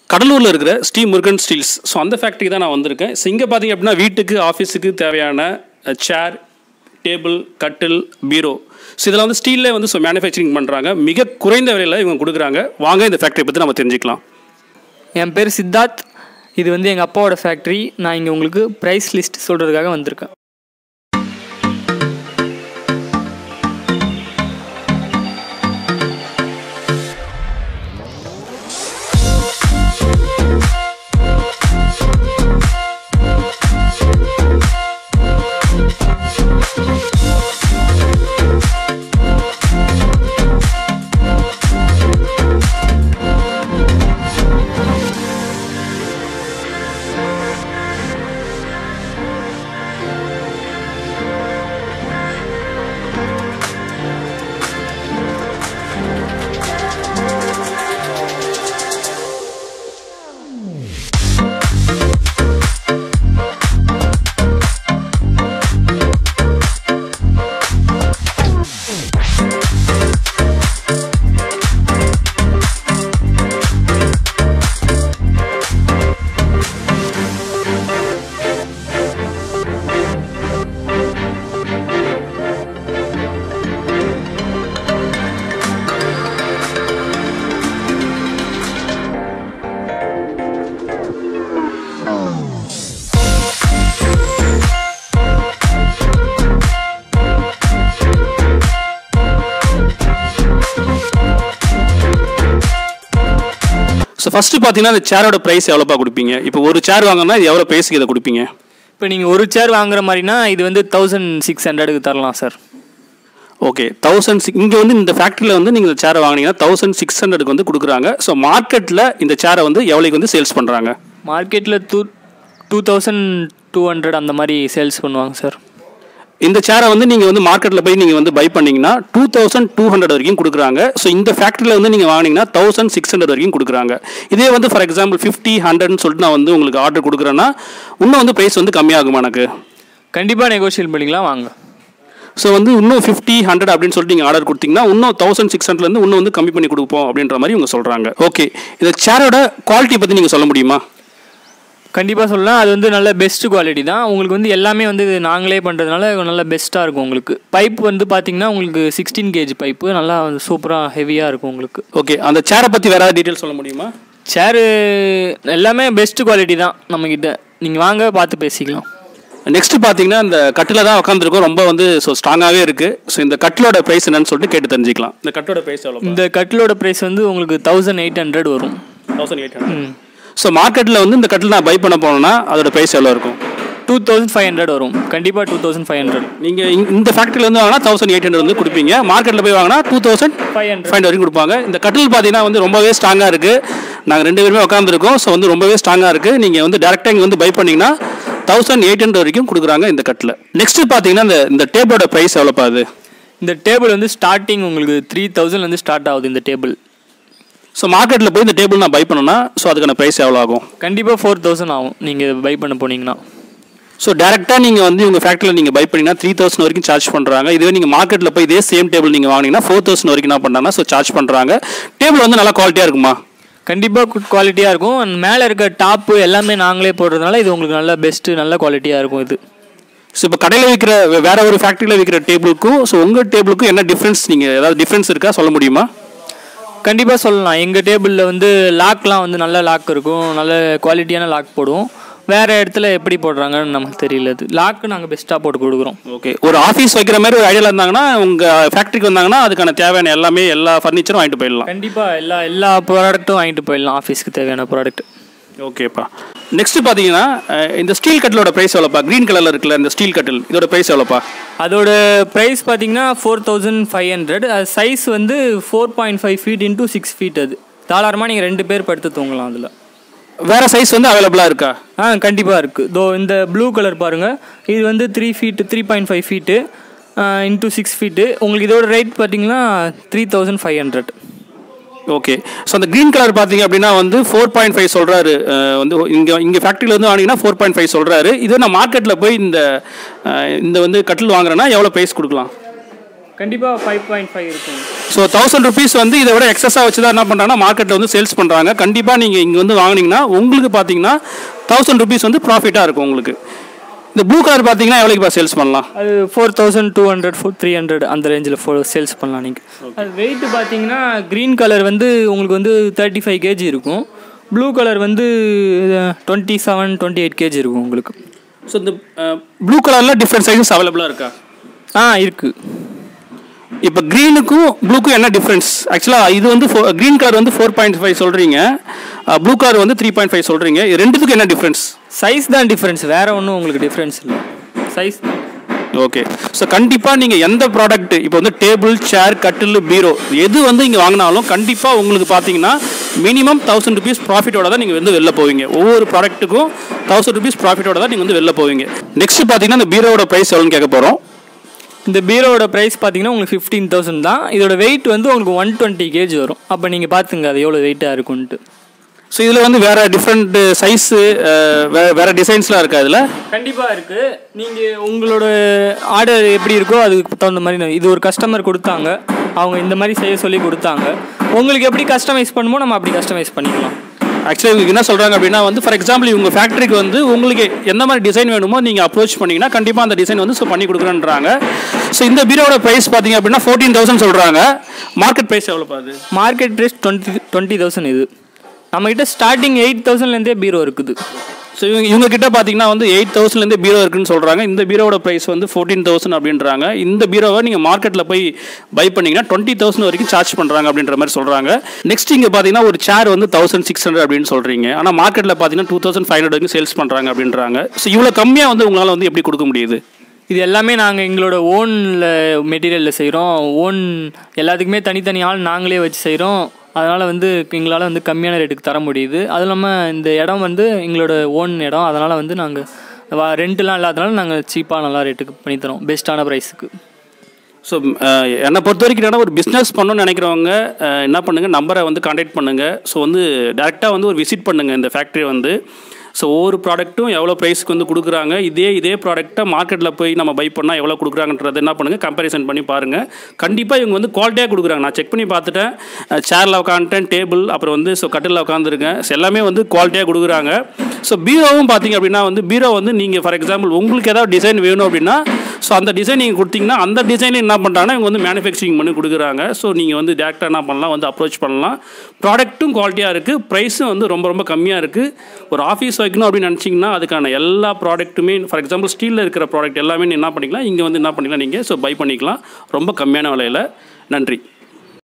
கடலூரில் இருக்கிற Sri Murugan Steeles so அந்த ஃபேக்ட்ரிக்கு தான் நான் வந்திருக்கேன் ஸோ இங்கே பார்த்தீங்க அப்படின்னா வீட்டுக்கு ஆஃபீஸுக்கு தேவையான சேர் டேபிள் கட்டில் பீரோ ஸோ இதெல்லாம் வந்து ஸ்டீல்லே வந்து ஸோ மேனுஃபேக்சரிங் பண்ணுறாங்க மிக குறைந்த விலையில் இவங்க கொடுக்குறாங்க வாங்க இந்த ஃபேக்ட்ரி பற்றி நம்ம தெரிஞ்சுக்கலாம் என் பேர் சித்தார்த் இது வந்து எங்கள் அப்பாவோட ஃபேக்ட்ரி நான் இங்கே உங்களுக்கு ப்ரைஸ் லிஸ்ட் சொல்கிறதுக்காக வந்திருக்கேன் ஸோ ஃபஸ்ட்டு பார்த்தீங்கன்னா இந்த சேரோட ப்ரைஸ் எவ்வளோப்பா கொடுப்பீங்க இப்போ ஒரு சேர் வாங்கினா இது எவ்வளோ ப்ரைஸுக்கு இதை கொடுப்பீங்க இப்போ நீங்கள் ஒரு சேர் வாங்குற மாதிரினா இது வந்து தௌசண்ட் சிக்ஸ் ஹண்ட்ரடுக்கு தரலாம் சார் ஓகே தௌசண்ட் சிக்ஸ் இங்கே வந்து இந்த ஃபேக்ட்ரியில் வந்து நீங்கள் இந்த சேரை வாங்கினீங்கன்னா தௌசண்ட் சிக்ஸ் ஹண்ட்ரடுக்கு வந்து கொடுக்குறாங்க ஸோ மார்க்கெட்டில் இந்த சேரை வந்து எவ்வளோக்கு வந்து சேல்ஸ் பண்ணுறாங்க மார்க்கெட்டில் two two thousand two hundred அந்த மாதிரி சேல்ஸ் பண்ணுவாங்க சார் இந்த சேரை வந்து நீங்கள் வந்து மார்க்கெட்டில் போய் நீங்கள் வந்து பை பண்ணீங்கன்னா டூ தௌசண்ட் டூ ஹண்ட்ரட் வரைக்கும் கொடுக்குறாங்க ஸோ இந்த ஃபேக்ட்ரியில் வந்து நீங்கள் வாங்கினீங்கன்னா தௌசண்ட் சிக்ஸ் ஹண்ட்ரட் வரைக்கும் கொடுக்குறாங்க இதே வந்து ஃபார் எக்ஸாம்பிள் ஃபிஃப்டி ஹண்ட்ரட்னு சொல்லிட்டு நான் வந்து உங்களுக்கு ஆர்டர் கொடுக்குறேன்னா இன்னும் வந்து ப்ரைஸ் வந்து கம்மியாகுமா எனக்கு கண்டிப்பாக நெகோஷியேட் பண்ணிக்கலாம் வாங்க ஸோ வந்து இன்னும் ஃபிஃப்டி ஹண்ட்ரட் அப்படின்னு சொல்லிட்டு நீங்கள் ஆர்டர் கொடுத்தீங்கன்னா இன்னும் தௌசண்ட் சிக்ஸ் ஹண்ட்ரட்லேருந்து இன்னும் வந்து கம்மி பண்ணி கொடுப்போம் அப்படின்ற மாதிரி இவங்க சொல்கிறாங்க ஓகே இந்த சேரோட குவாலிட்டி பற்றி நீங்கள் சொல்ல முடியுமா கண்டிப்பாக சொல்லலாம் அது வந்து நல்ல பெஸ்ட் குவாலிட்டி தான் உங்களுக்கு வந்து எல்லாமே வந்து இது நாங்களே பண்ணுறதுனால நல்ல பெஸ்ட்டாக இருக்கும் உங்களுக்கு பைப் வந்து பார்த்தீங்கன்னா உங்களுக்கு சிக்ஸ்டீன் கேஜி பைப்பு நல்லா சூப்பராக ஹெவியாக இருக்கும் உங்களுக்கு ஓகே அந்த சேரை பற்றி வேறு டீட்டெயில் சொல்ல முடியுமா சேரு எல்லாமே பெஸ்ட் குவாலிட்டி தான் நம்மக்கிட்ட நீங்கள் வாங்க பார்த்து பேசிக்கலாம் நெக்ஸ்ட் பார்த்தீங்கன்னா இந்த கட்டில் தான் உட்காந்துருக்கோம் ரொம்ப வந்து ஸோ ஸ்ட்ராங்காகவே இருக்குது ஸோ இந்த கட்டிலோட ப்ரைஸ் என்னன்னு சொல்லிட்டு கேட்டு தெரிஞ்சுக்கலாம் இந்த கட்டோட ப்ரைஸ் எவ்வளோ இந்த கட்டிலோட ப்ரைஸ் வந்து உங்களுக்கு தௌசண்ட் எயிட் ஹண்ட்ரட் வரும் தௌசண்ட் எயிட் ஹண்ட்ரட் ஸோ மார்க்கெட்டில் வந்து இந்த கட்டில் நான் பை பண்ண போனேன்னா அதோட ப்ரைஸ் எவ்வளோ இருக்கும் டூ தௌசண்ட் ஃபைவ் ஹண்ட்ரட் வரும் கண்டிப்பாக டூ தௌசண்ட் ஃபைவ் ஹண்ட்ரட் நீங்கள் இந்த ஃபேக்ட்ரியில் வந்து வாங்கினா தௌசண்ட் எயிட் ஹண்ட்ரட் வந்து கொடுப்பீங்க மார்க்கெட்டில் போய் வாங்கினா two thousand five hundred five வரைக்கும் கொடுப்பாங்க இந்த கட்டில் பார்த்தீங்கன்னா வந்து ரொம்பவே ஸ்ட்ராங்காக இருக்குது நாங்கள் ரெண்டு பேருமே உட்காந்துருக்கோம் ஸோ வந்து ரொம்பவே ஸ்ட்ராங்காக இருக்குது நீங்கள் வந்து டேரெக்டாக இங்கே வந்து பை பண்ணிங்கன்னா தௌசண்ட் எயிட் ஹண்ட்ரட் வரைக்கும் கொடுக்குறாங்க இந்த கட்டில் நெக்ஸ்ட் பார்த்தீங்கன்னா இந்த இந்த டேபிளோட ப்ரைஸ் எவ்வளோப்பா அது இந்த டேபிள் வந்து ஸ்டார்டிங் உங்களுக்கு த்ரீ தௌசண்ட்லேருந்து ஸ்டார்ட் ஆகுது இந்த டேபிள் ஸோ மார்க்கெட்டில் போய் இந்த டேபிள் நான் பை பண்ணேன்னா ஸோ அதுக்கான ப்ரைஸ் எவ்வளோ ஆகும் கண்டிப்பாக ஃபோர் தௌசண்ட் ஆகும் நீங்கள் பை பண்ண போனீங்கன்னா ஸோ டேரெக்டாக நீங்கள் வந்து உங்கள் ஃபேக்ட்ரியில் நீங்கள் பை பண்ணிங்கன்னா த்ரீ தௌசண்ட் வரைக்கும் சார்ஜ் பண்ணுறாங்க இதுவே நீங்கள் மார்க்கெட்டில் போய் இதே சேம் டேபிள் நீங்கள் வாங்கினீங்கன்னா ஃபோர் தௌசண்ட் வரைக்கும் என்ன பண்ணுறாங்கன்னா ஸோ சார்ஜ் பண்ணுறாங்க டேபிள் வந்து நல்லா குவாலிட்டியாக இருக்குமா கண்டிப்பாக குவாலிட்டியாக இருக்கும் and மேலே இருக்க டாப்பு எல்லாமே நாங்களே போடுறதுனால இது உங்களுக்கு நல்ல பெஸ்ட்டு நல்ல குவாலிட்டியாக இருக்கும் இது ஸோ இப்போ கடையில் விற்கிற வே- வேற ஒரு ஃபேக்ட்ரியில் விற்கிற டேபிளுக்கும் ஸோ உங்கள் டேபிளுக்கும் என்ன டிஃப்ரென்ஸ் நீங்கள் ஏதாவது டிஃப்ரென்ஸ் இருக்கா சொல்ல முடியுமா கண்டிப்பாக சொல்லலாம் எங்கள் டேபிளில் வந்து லாக்லாம் வந்து நல்ல லாக் இருக்கும் நல்ல குவாலிட்டியான லாக் போடுவோம் வேறு இடத்துல எப்படி போடுறாங்கன்னு நமக்கு தெரியல அது லாக்கு நாங்கள் பெஸ்ட்டாக போட்டு கொடுக்குறோம் ஓகே ஒரு ஆஃபீஸ் வைக்கிற மாதிரி ஒரு ஐடியாவில் இருந்தாங்கன்னா உங்கள் ஃபேக்ட்ரிக்கு வந்தாங்கன்னா அதுக்கான தேவையான எல்லாமே எல்லா ஃபர்னிச்சரும் வாங்கிட்டு போயிடலாம் கண்டிப்பாக எல்லா எல்லா ப்ராடக்ட்டும் வாங்கிட்டு போயிடலாம் ஆஃபீஸ்க்கு தேவையான ப்ராடக்ட் ஓகேப்பா நெக்ஸ்ட் பார்த்தீங்கன்னா அஹ், இந்த ஸ்டீல் கட்டிலோட ப்ரைஸ் எவ்வளோப்பா க்ரீன் கலரில் இருக்குல்ல இந்த ஸ்டீல் கட்டில் இதோட ப்ரைஸ் எவ்வளோப்பா அதோட ப்ரைஸ் பார்த்தீங்கன்னா ஃபோர் தௌசண்ட் ஃபைவ் ஹண்ட்ரட் அது சைஸ் வந்து four point five feet into six feet அது தாராளமாக நீங்கள் ரெண்டு பேர் படுத்து தூங்கலாம் அதில் வேற சைஸ் வந்து அவைலபிளாக இருக்கா ஆ கண்டிப்பாக இருக்குது தோ இந்த ப்ளூ கலர் பாருங்கள் இது வந்து three feet three point five feet into six feet உங்களுக்கு இதோட ரேட் பார்த்தீங்கன்னா three thousand five hundred okay so அந்த க்ரீன் கலர் பார்த்தீங்க அப்படின்னா வந்து ஃபோர் பாயிண்ட் ஃபைவ் சொல்கிறாரு வந்து இங்கே இங்கே ஃபேக்ட்ரியில் வந்து வாங்கினீங்கன்னா ஃபோர் பாயிண்ட் ஃபைவ் சொல்கிறாரு இதே நான் மார்க்கெட்டில் போய் இந்த அஹ், இந்த வந்து கட்டில் வாங்குறேன்னா எவ்வளோ ப்ரைஸ் கொடுக்கலாம் கண்டிப்பாக ஃபைவ் பாயிண்ட் ஃபைவ் இருக்கும் ஸோ தௌசண்ட் ருபீஸ் வந்து இதை விட எக்ஸஸாக வச்சு தான் என்ன பண்ணுறாங்கன்னா மார்க்கெட்டில் வந்து சேல்ஸ் பண்ணுறாங்க கண்டிப்பாக நீங்கள் இங்கே வந்து வாங்குனீங்கன்னா உங்களுக்கு பார்த்தீங்கன்னா தௌசண்ட் ருபீஸ் வந்து ப்ராஃபிட்டாக இருக்கும் உங்களுக்கு இந்த ப்ளூ கலர் பார்த்தீங்கன்னா எவ்வளோக்கு சேல்ஸ் பண்ணலாம் அது four thousand two hundred four three hundred அந்த ரேஞ்சில் ஃபோ சேல்ஸ் பண்ணலாம் நீங்கள் அது வெயிட் பார்த்தீங்கன்னா க்ரீன் கலர் வந்து உங்களுக்கு வந்து தேர்ட்டி ஃபைவ் கேஜி இருக்கும் ப்ளூ கலர் வந்து twenty seven twenty eight KG இருக்கும் உங்களுக்கு ஸோ இந்த ப்ளூ கலரில் டிஃப்ரெண்ட் சைஸஸ் அவைலபிளாக இருக்கா ஆ இருக்குது இப்போ க்ரீனுக்கும் ப்ளூக்கும் என்ன டிஃப்ரென்ஸ் ஆக்சுவலாக இது வந்து க்ரீன் கலர் வந்து ஃபோர் பாயிண்ட் ஃபைவ் சொல்கிறீங்க ப்ளூ கலர் வந்து த்ரீ பாயிண்ட் ஃபைவ் சொல்கிறீங்க இது ரெண்டுத்துக்கும் என்ன டிஃப்ரென்ஸ் சைஸ் தான் டிஃப்ரென்ஸ் வேறு ஒன்றும் உங்களுக்கு டிஃப்ரென்ஸ் இல்லை சைஸ் தான் ஓகே ஸோ கண்டிப்பாக நீங்கள் எந்த ப்ராடக்ட் இப்போ வந்து டேபிள் சேர் கட்டில் பீரோ எது வந்து இங்கே வாங்கினாலும் கண்டிப்பாக உங்களுக்கு பார்த்தீங்கன்னா மினிமம் தௌசண்ட் ருபீஸ் ப்ராஃபிட்டோட தான் நீங்கள் வந்து வெளில போவீங்க ஒவ்வொரு ப்ராடக்ட்டுக்கும் தௌசண்ட் ருபீஸ் ப்ராஃபிட்டோட தான் நீங்கள் வந்து வெளில போவீங்க நெக்ஸ்ட் பார்த்தீங்கன்னா இந்த பீரோட ப்ரைஸ் எவ்வளோன்னு கேட்க போகிறோம் இந்த பீரோவோட ப்ரைஸ் பார்த்தீங்கன்னா உங்களுக்கு ஃபிஃப்டீன் தௌசண்ட் தான் இதோட வெயிட் வந்து உங்களுக்கு ஒன் டுவெண்ட்டி கேஜி வரும் அப்போ நீங்கள் பார்த்துங்க அது எவ்வளோ வெயிட்டாக இருக்கும்ன்ட்டு ஸோ இதில் வந்து வேறு டிஃப்ரெண்ட் சைஸு வேறு வேறு டிசைன்ஸ்லாம் இருக்கா இதில் கண்டிப்பாக இருக்குது நீங்கள் உங்களோட ஆர்டர் எப்படி இருக்கோ அதுக்கு தகுந்த மாதிரி நான்- இது ஒரு கஸ்டமர் கொடுத்தாங்க அவங்க இந்த மாதிரி செய்ய சொல்லி கொடுத்தாங்க உங்களுக்கு எப்படி கஸ்டமைஸ் பண்ணுமோ நம்ம அப்படி கஸ்டமைஸ் பண்ணிக்கலாம் ஆக்சுவலி இவங்க என்ன சொல்கிறாங்க அப்படின்னா வந்து ஃபார் எக்ஸாம்பிள் இவங்க ஃபேக்ட்ரிக்கு வந்து உங்களுக்கு எந்த மாதிரி டிசைன் வேணுமோ நீங்கள் அப்ரோச் பண்ணிங்கன்னா கண்டிப்பாக அந்த டிசைன் வந்து ஸோ பண்ணி கொடுக்குறேன்றாங்க ஸோ இந்த பீரோட ப்ரைஸ் பார்த்தீங்க அப்படின்னா ஃபோர்டீன் தௌசண்ட் சொல்கிறாங்க மார்க்கெட் ப்ரைஸ் எவ்வளோ பாது market price twenty twenty thousand இது நம்மக்கிட்ட ஸ்டார்டிங் எயிட் தௌசண்ட்லேருந்தே பீரோ இருக்குது ஸோ இவங்க இவங்க கிட்ட பார்த்தீங்கன்னா வந்து எயிட் தௌசண்ட்லேருந்து பீரோ இருக்குன்னு சொல்கிறாங்க இந்த பீரோட ப்ரைஸ் வந்து ஃபோர்டீன் தௌசண்ட் அப்படின்றாங்க இந்த பீரோவை நீங்கள் மார்க்கெட்டில் போய் பை பண்ணீங்கன்னா டுவெண்ட்டி தௌசண்ட் வரைக்கும் சார்ஜ் பண்ணுறாங்க அப்படின்ற மாதிரி சொல்கிறாங்க நெக்ஸ்ட் இங்கே பார்த்தீங்கன்னா ஒரு சேர் வந்து தௌசண்ட் சிக்ஸ் ஹண்ட்ரட் அப்படின்னு சொல்கிறீங்க ஆனால் மார்க்கெட்டில் பார்த்தீங்கன்னா டூ தௌசண்ட் ஃபைவ் ஹண்ட்ரட் வரைக்கும் சேல்ஸ் பண்ணுறாங்க அப்படின்றாங்க ஸோ இவ்வளோ கம்மியாக வந்து உங்களால் வந்து எப்படி கொடுக்க முடியுது இது எல்லாமே நாங்கள் எங்களோட ஓனில் மெட்டீரியலில் செய்கிறோம் ஓன் எல்லாத்துக்குமே தனித்தனி ஆள் நாங்களே வச்சு செய்கிறோம் அதனால் வந்து எங்களால் வந்து கம்மியான ரேட்டுக்கு தர முடியுது அதுவும் இல்லாமல் இந்த இடம் வந்து எங்களோட ஓன் இடம் அதனால் வந்து நாங்கள் ரெண்ட்டுலாம் இல்லாதனால நாங்கள் சீப்பாக நல்லா ரேட்டுக்கு பண்ணித்தரோம் பெஸ்ட்டான ப்ரைஸுக்கு ஸோ என்னை பொறுத்த வரைக்கும் என்னன்னா ஒரு பிஸ்னஸ் பண்ணணும்னு நினைக்கிறவங்க அஹ், என்ன பண்ணுங்கள் நம்பரை வந்து காண்டாக்ட் பண்ணுங்கள் ஸோ வந்து டேரெக்டாக வந்து ஒரு விசிட் பண்ணுங்கள் இந்த ஃபேக்ட்ரி வந்து ஸோ ஒவ்வொரு ப்ராடக்ட்டும் எவ்வளோ ப்ரைஸ்க்கு வந்து கொடுக்குறாங்க இதே இதே ப்ராடக்ட்டை மார்க்கெட்டில் போய் நம்ம பை பண்ணால் எவ்வளோ கொடுக்குறாங்கன்றது என்ன பண்ணுங்கள் கம்பேரிசன் பண்ணி பாருங்கள் கண்டிப்பாக இவங்க வந்து குவாலிட்டியாக கொடுக்குறாங்க நான் செக் பண்ணி பார்த்துட்டேன் சேரில் உட்காந்துட்டேன் டேபிள் அப்புறம் வந்து ஸோ கட்டிலில் உட்காந்துருக்கேன் ஸோ எல்லாமே வந்து குவாலிட்டியாக கொடுக்குறாங்க ஸோ பீரோவும் பார்த்தீங்க அப்படின்னா வந்து பீரோ வந்து நீங்கள் ஃபார் எக்ஸாம்பிள் உங்களுக்கு ஏதாவது டிசைன் வேணும் அப்படின்னா ஸோ அந்த டிசைன் நீங்கள் கொடுத்தீங்கன்னா அந்த டிசைனில் என்ன பண்ணுறாங்கன்னா இவங்க வந்து மேனுஃபேக்சரிங் பண்ணி கொடுக்குறாங்க ஸோ நீங்கள் வந்து டேரெக்டாக என்ன பண்ணலாம் வந்து அப்ரோச் பண்ணலாம் ப்ராடக்ட்டும் குவாலிட்டியாக இருக்குது ப்ரைஸும் வந்து ரொம்ப ரொம்ப கம்மியாக இருக்குது ஒரு ஆஃபீஸ் வைக்கணும் அப்படின்னு நினச்சிங்கன்னா அதுக்கான எல்லா ப்ராடக்ட்டுமே ஃபார் எக்ஸாம்பிள் ஸ்டீலில் இருக்கிற ப்ராடக்ட் எல்லாமே நீ என்ன பண்ணிக்கலாம் இங்கே வந்து என்ன பண்ணிக்கலாம் நீங்கள் ஸோ பை பண்ணிக்கலாம் ரொம்ப கம்மியான விலையில் நன்றி